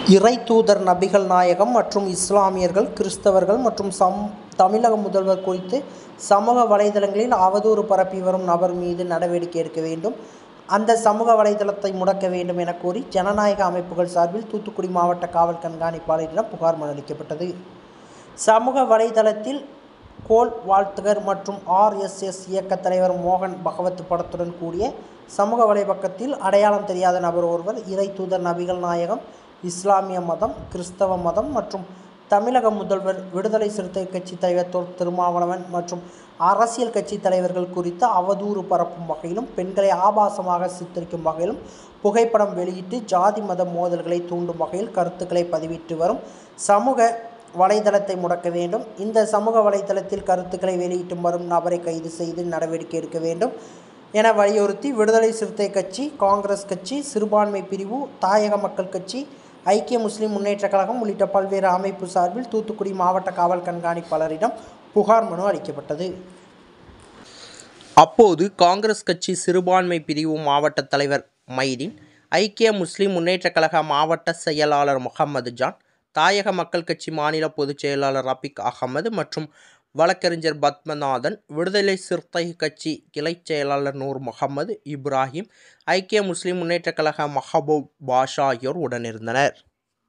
இறை தூதர் நபிகள் நாயகம் மற்றும் இஸ்லாமியர்கள் கிறிஸ்தவர்கள் மற்றும் சம் தமிழக முதல்வர் குறித்து சமூக வலைதளங்களில் அவதூறு பரப்பி வரும் நபர் மீது நடவடிக்கை எடுக்க வேண்டும் அந்த சமூக வலைதளத்தை முடக்க வேண்டும் என கோரி ஜனநாயக அமைப்புகள் சார்பில் தூத்துக்குடி மாவட்ட காவல் கண்காணிப்பாளரிடம் புகார் மனு அளிக்கப்பட்டது சமூக வலைதளத்தில் கோல் வாழ்த்துகர் மற்றும் ஆர்எஸ்எஸ் இயக்க தலைவர் மோகன் பகவத் படத்துடன் கூடிய சமூக வலைப்பக்கத்தில் அடையாளம் தெரியாத நபர் ஒருவர் இறை தூதர் நபிகள் நாயகம் இஸ்லாமிய மதம் கிறிஸ்தவ மதம் மற்றும் தமிழக முதல்வர் விடுதலை சிறுத்தை கட்சி தலைவர் தொல் திருமாவளவன் மற்றும் அரசியல் கட்சி தலைவர்கள் குறித்து அவதூறு பரப்பும் வகையிலும் பெண்களை ஆபாசமாக சித்தரிக்கும் வகையிலும் புகைப்படம் வெளியிட்டு ஜாதி மத மோதல்களை தூண்டும் வகையில் கருத்துக்களை பதிவிட்டு வரும் சமூக வலைதளத்தை முடக்க வேண்டும் இந்த சமூக வலைதளத்தில் கருத்துக்களை வெளியிட்டு வரும் நபரை கைது செய்து நடவடிக்கை எடுக்க வேண்டும் என வலியுறுத்தி விடுதலை சிறுத்தை கட்சி காங்கிரஸ் கட்சி சிறுபான்மை பிரிவு தாயக மக்கள் கட்சி ஐக்கிய முஸ்லிம் முன்னேற்றக் கழகம் உள்ளிட்ட பல்வேறு அமைப்பு சார்பில் தூத்துக்குடி மாவட்ட காவல் கண்காணிப்பாளரிடம் புகார் மனு அளிக்கப்பட்டது அப்போது காங்கிரஸ் கட்சி சிறுபான்மை பிரிவு மாவட்ட தலைவர் மைதீன் ஐக்கிய முஸ்லிம் முன்னேற்றக் கழக மாவட்ட செயலாளர் முகமது ஜான் தாயக மக்கள் கட்சி மாநில பொதுச் செயலாளர் ரபிக் அகமது மற்றும் வழக்கறிஞர் பத்மநாதன் விடுதலை சிறுத்தை கட்சி கிளைச் செயலாளர் நூர் முகமது இப்ராஹிம் ஐக்கிய முஸ்லிம் முன்னேற்றக் கழக மஹபூப் பாஷா ஆகியோர் உடனிருந்தனர்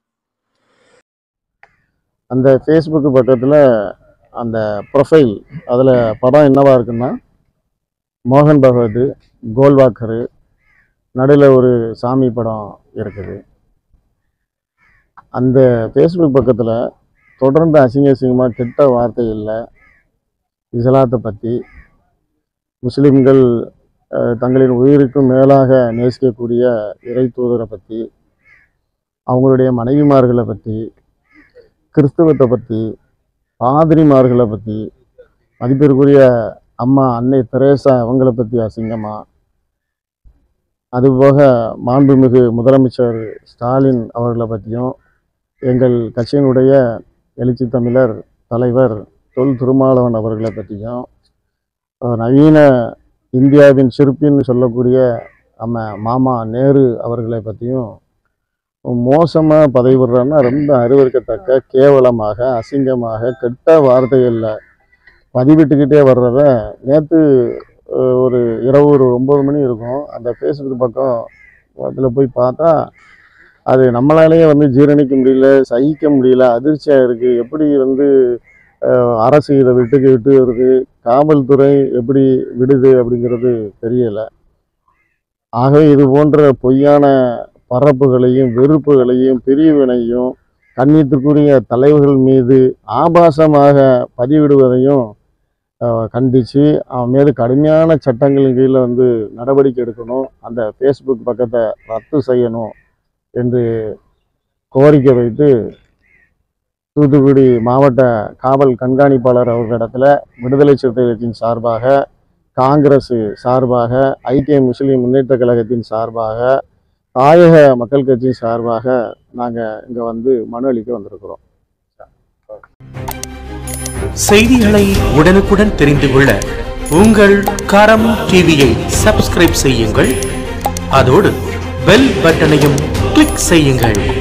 அந்த ஃபேஸ்புக் பக்கத்தில் அந்த ப்ரொஃபைல் அதில் படம் என்னவா இருக்குன்னா மோகன் பகவத் கோல்வாக்கரு நடுவில் ஒரு சாமி படம் இருக்குது அந்த ஃபேஸ்புக் பக்கத்தில் தொடர்ந்து அசிங்க அசிங்கமாக கெட்ட வார்த்தைகளில் இஸ்லாத்தை பற்றி முஸ்லிம்கள் அஹ், தங்களின் உயிருக்கும் மேலாக நேசிக்கக்கூடிய இறை தூதரை பற்றி அவங்களுடைய மனைவிமார்களை பற்றி கிறிஸ்தவத்தை பற்றி பாதிரிமார்களை பற்றி மதிப்பிற்குரிய அம்மா அன்னை தெரேசா அவங்கள பற்றி அசிங்கமாக அதுபோக மாண்புமிகு முதலமைச்சர் ஸ்டாலின் அவர்களை பற்றியும் எங்கள் கட்சியினுடைய எழுச்சி தமிழர் தலைவர் தொல் திருமாவளவன் அவர்களை பற்றியும் அஹ் நவீன இந்தியாவின் சிற்பின்னு சொல்லக்கூடிய நம்ம மாமா நேரு அவர்களை பற்றியும் மோசமாக பதவி விடுறான்னா ரொம்ப அருவருக்கத்தக்க கேவலமாக அசிங்கமாக கெட்ட வார்த்தைகளில் பதிவிட்டுக்கிட்டே வர்றத நேற்று ஒரு இரவு ஒரு ஒம்பது மணி இருக்கும் அந்த ஃபேஸ்புக் பக்கம் அதில் போய் பார்த்தா அது நம்மளாலேயே வந்து ஜீரணிக்க முடியல சகிக்க முடியல அதிர்ச்சியாக இருக்குது எப்படி வந்து அஹ், அரசு இதை விட்டுக்கு விட்டு வருது காவல்துறை எப்படி விடுது அப்படிங்கிறது தெரியலை ஆகவே இது போன்ற பொய்யான பரப்புகளையும் வெறுப்புகளையும் பிரிவினையும் கண்ணியத்துக்குரிய தலைவர்கள் மீது ஆபாசமாக பதிவிடுவதையும் கண்டித்து அவன் மீது கடுமையான சட்டங்களின் கீழே வந்து நடவடிக்கை எடுக்கணும் அந்த ஃபேஸ்புக் பக்கத்தை ரத்து செய்யணும் என்று கோரிக்கை வைத்து தூத்துக்குடி மாவட்ட காவல் கண்காணிப்பாளர் அவர்களிடத்தில் விடுதலை சிறுத்தைகளின் சார்பாக காங்கிரஸ் சார்பாக ஐக்கிய முஸ்லீம் முன்னேற்ற கழகத்தின் சார்பாக தாயக மக்கள் கட்சியின் சார்பாக நாங்கள் இங்கே வந்து மனு அளிக்க வந்திருக்கிறோம் செய்திகளை உடனுக்குடன் தெரிந்து கொள்ள உங்கள் கரம் டிவியை சப்ஸ்கிரைப் செய்யுங்கள் அதோடு பெல் பட்டனையும் கிளிக் செய்யுங்கள்